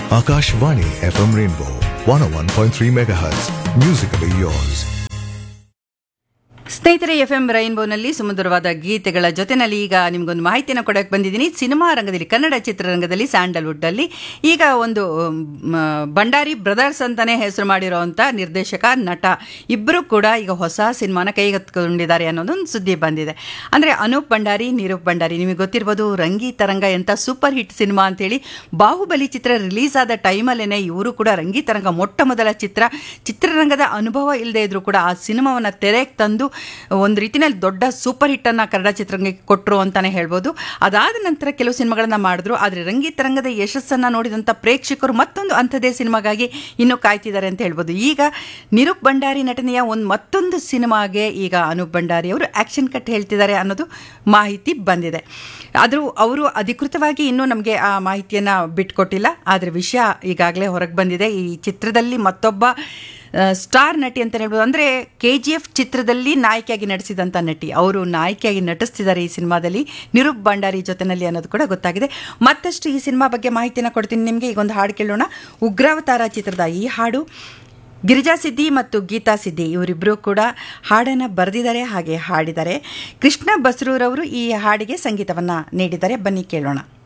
Akashvani FM Rainbow 101.3 MHz. Musically yours. ಸ್ನೇಹಿತರೆ F M ರೈನ್ಬೋನಲ್ಲಿ ಸುಮಧುರವಾದ ಗೀತೆಗಳ ಜೊತೆನಲ್ಲಿ ಈಗ ನಿಮ್ಗೊಂದು ಮಾಹಿತಿಯನ್ನು ಕೊಡಕ್ಕೆ ಬಂದಿದ್ದೀನಿ ಸಿನಿಮಾ ರಂಗದಲ್ಲಿ ಕನ್ನಡ ಚಿತ್ರರಂಗದಲ್ಲಿ ಸ್ಯಾಂಡಲ್ವುಡ್ ಅಲ್ಲಿ ಈಗ ಒಂದು ಮ್, ಭಂಡಾರಿ ಬ್ರದರ್ಸ್ ಅಂತಾನೆ ಹೆಸರು ಮಾಡಿರೋಂಥ ನಿರ್ದೇಶಕ ನಟ ಇಬ್ಬರು ಕೂಡ ಈಗ ಹೊಸ ಸಿನಿಮಾನ ಕೈಗೆತ್ತಿಕೊಂಡಿದ್ದಾರೆ ಅನ್ನೋದೊಂದು ಸುದ್ದಿ ಬಂದಿದೆ ಅಂದರೆ ಅನೂಪ್ ಭಂಡಾರಿ ನಿರೂಪ್ ಭಂಡಾರಿ ನಿಮಗೆ ಗೊತ್ತಿರ್ಬೋದು ರಂಗಿ ತರಂಗ ಎಂಥ ಸೂಪರ್ ಹಿಟ್ ಸಿನಿಮಾ ಅಂತೇಳಿ ಬಾಹುಬಲಿ ಚಿತ್ರ ರಿಲೀಸ್ ಆದ ಟೈಮಲ್ಲೇ ಇವರು ಕೂಡ ರಂಗಿ ತರಂಗ ಮೊಟ್ಟ ಮೊದಲ ಚಿತ್ರ ಚಿತ್ರರಂಗದ ಅನುಭವ ಇಲ್ಲದೆ ಇದ್ರೂ ಕೂಡ ಆ ಸಿನಿಮಾವನ್ನು ತೆರೆಗೆ ತಂದು ಒಂದು ರೀತಿಯಲ್ಲಿ ದೊಡ್ಡ ಸೂಪರ್ ಹಿಟ್ ಅನ್ನ ಕನ್ನಡ ಚಿತ್ರರಂಗಕ್ಕೆ ಕೊಟ್ಟರು ಅಂತಾನೆ ಹೇಳ್ಬೋದು ಅದಾದ ನಂತರ ಕೆಲವು ಸಿನಿಮಾಗಳನ್ನ ಮಾಡಿದ್ರು ಆದರೆ ರಂಗಿ ತರಂಗದ ಯಶಸ್ಸನ್ನ ನೋಡಿದಂಥ ಪ್ರೇಕ್ಷಕರು ಮತ್ತೊಂದು ಅಂಥದ್ದೇ ಸಿನಿಮಾಗಾಗಿ ಇನ್ನೂ ಕಾಯ್ತಿದ್ದಾರೆ ಅಂತ ಹೇಳ್ಬೋದು ಈಗ ನಿರೂಪ್ ಭಂಡಾರಿ ನಟನೆಯ ಒಂದು ಮತ್ತೊಂದು ಸಿನಿಮಾಗೆ ಈಗ ಅನೂಪ್ ಭಂಡಾರಿ ಅವರು ಆಕ್ಷನ್ ಕಟ್ ಹೇಳ್ತಿದ್ದಾರೆ ಅನ್ನೋದು ಮಾಹಿತಿ ಬಂದಿದೆ ಆದರೂ ಅವರು ಅಧಿಕೃತವಾಗಿ ಇನ್ನೂ ನಮಗೆ ಆ ಮಾಹಿತಿಯನ್ನು ಬಿಟ್ಕೊಟ್ಟಿಲ್ಲ ಆದರೆ ವಿಷಯ ಈಗಾಗಲೇ ಹೊರಗೆ ಬಂದಿದೆ ಈ ಚಿತ್ರದಲ್ಲಿ ಮತ್ತೊಬ್ಬ ಆ, ಸ್ಟಾರ್ ನಟಿ ಅಂತ ಹೇಳ್ಬೋದು ಅಂದರೆ ಕೆ ಜಿ ಎಫ್ ಚಿತ್ರದಲ್ಲಿ ನಾಯಕಿಯಾಗಿ ನಟಿಸಿದಂಥ ನಟಿ ಅವರು ನಾಯಕಿಯಾಗಿ ನಟಿಸ್ತಿದ್ದಾರೆ ಈ ಸಿನಿಮಾದಲ್ಲಿ ನಿರೂಪ್ ಭಂಡಾರಿ ಜೊತೆನಲ್ಲಿ ಅನ್ನೋದು ಕೂಡ ಗೊತ್ತಾಗಿದೆ ಮತ್ತಷ್ಟು ಈ ಸಿನಿಮಾ ಬಗ್ಗೆ ಮಾಹಿತಿನ ಕೊಡ್ತೀನಿ ನಿಮಗೆ ಈಗ ಒಂದು ಹಾಡು ಕೇಳೋಣ ಉಗ್ರಾವತಾರ ಚಿತ್ರದ ಈ ಹಾಡು ಗಿರಿಜಾ ಸಿದ್ದಿ ಮತ್ತು ಗೀತಾ ಸಿದ್ದಿ ಇವರಿಬ್ಬರು ಕೂಡ ಹಾಡನ್ನು ಬರೆದಿದ್ದಾರೆ ಹಾಗೆ ಹಾಡಿದ್ದಾರೆ ಕೃಷ್ಣ ಬಸ್ರೂರವರು ಈ ಹಾಡಿಗೆ ಸಂಗೀತವನ್ನು ನೀಡಿದ್ದಾರೆ ಬನ್ನಿ ಕೇಳೋಣ